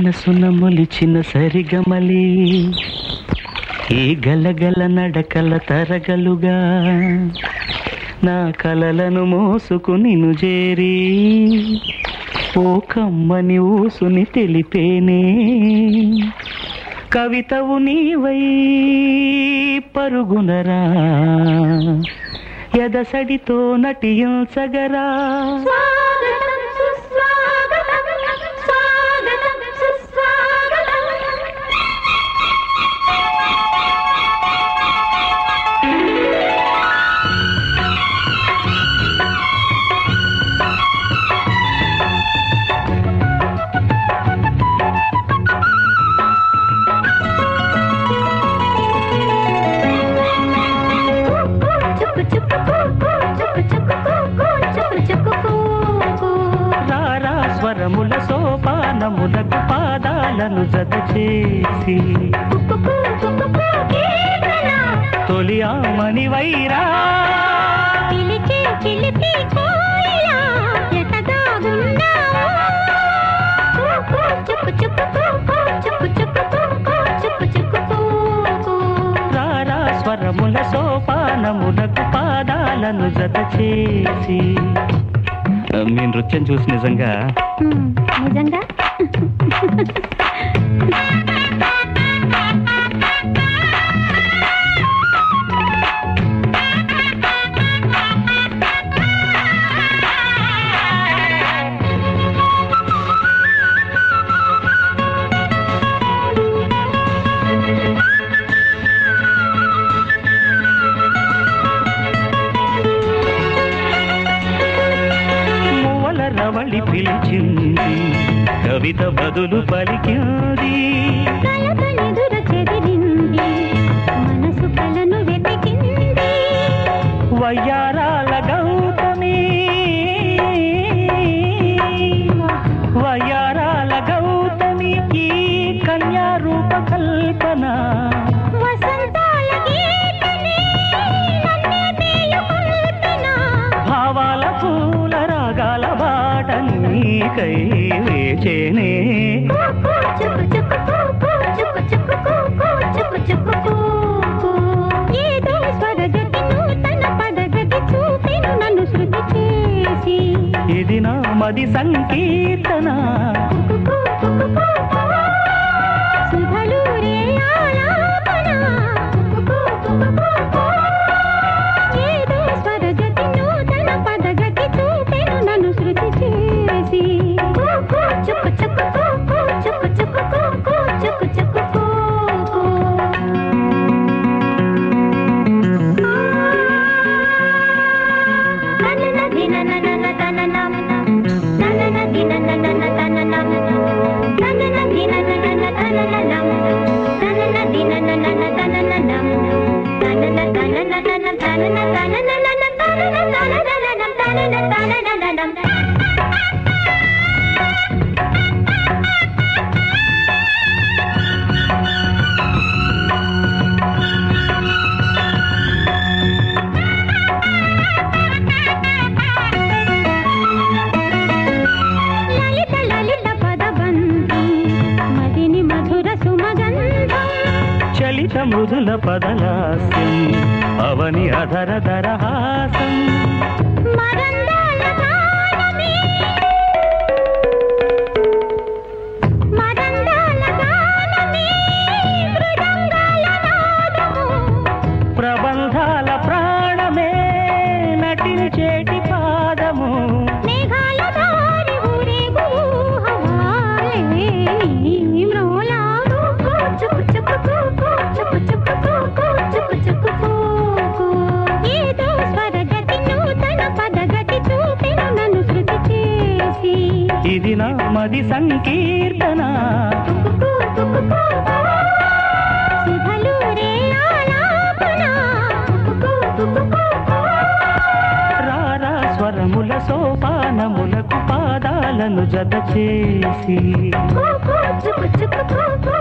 మనసున మొలిచిన సరిగమలి ఈ గలగల నడకల తరగలుగా నా కలలను మోసుకుని చేరి ఓ కమ్మని ఊసుని తెలిపేనే కవితవు నీవై పరుగునరా ఎదసడితో నటించగరా స్వాగతం సుస్వాగతం స్వాగతం సుస్వాగతం చుక్కు చుక్కు కూకు చుక్కు చుక్కు కూకు చుక్కు చుక్కు కూకు రారా స్వరముల సోపానములకు పాదాలను జత చేసి కుక్కు కూకు కుక్కు కీర్తన తొలి ఆమని వైరా పిలిచే చిలిపి కోయిలా ఎటదాగున్నావు కూకు చుక్కు చుక్కు కూకు చుక్కు చుక్కు కూకు చుక్కు చుక్కు కూకు రారా స్వరముల సోపానములకు పాదాలను జత చేసి మీ నృత్యం చూసి నిజంగా హ్మ్, నిజంగా మువ్వల రవళి పిలిచింది కవిత బదులు పలికింది కలకలెదుర చెదిరింది మనసు కలను వెతికింది వయ్యారాల గౌతమి వయ్యారాల గౌతమి ఈ కన్యా రూప కల్పన వసంతాల గీతనే నన్నే మేలుకొల్పిన భావాల పూల రాగాల బాట నీకై వేచేనే కూకు చుక్కు చుక్కు కూకు చుక్కు చుక్కు కూకు చుక్కు చుక్కు కూకు ఏదో స్వరగతి నూతన పదగతి చూపెను నన్ను శృతి చేసి ఇది నా మది సంకీర్తన కుకు కుకు కుకు సుధలూరే ఆలాపన కుకు కుకు కుకు ఏదో స్వరగతి నూతన పదగతి చూపెను నన్ను శృతి చేసి కుకు చుక్కు చుక్కు కుకు చుక్కు చుక్కు కుకు చుక్కు చుక్కు కుకు తనన దినననన తననం తనన దినననన తననం తనన దినననన తననం తనన దినననన తననం తనన తనననన తనన తనననన తనన తనననన తనన తనననన లలిత లలిత పదబంధం మదిని మధుర సుమగంధం చలిత మృదుల పదలాస్యం అవని అధర దరహాసం మరందాల గానమే మరందాల గానమే మృదంగాల నాదము ప్రబంధాల ప్రాణమే నటించేటి పాదము మేఘాల దారి ఊరేగు హవాలే నీ మ్రోలాగు చుక్కు చుక్కు కూకు చుక్కు చుక్కు కూకు చుక్కు చుక్కు కూకు ఏదో స్వరగతి నూతన పదగతి చూపెను నన్ను శృతి చేసి ఇది నా మది సంకీర్తన సుధలూరే ఆలాపన రారా స్వరముల సోపానములకు పాదాలను జత చేసి చుక్కు చుక్కు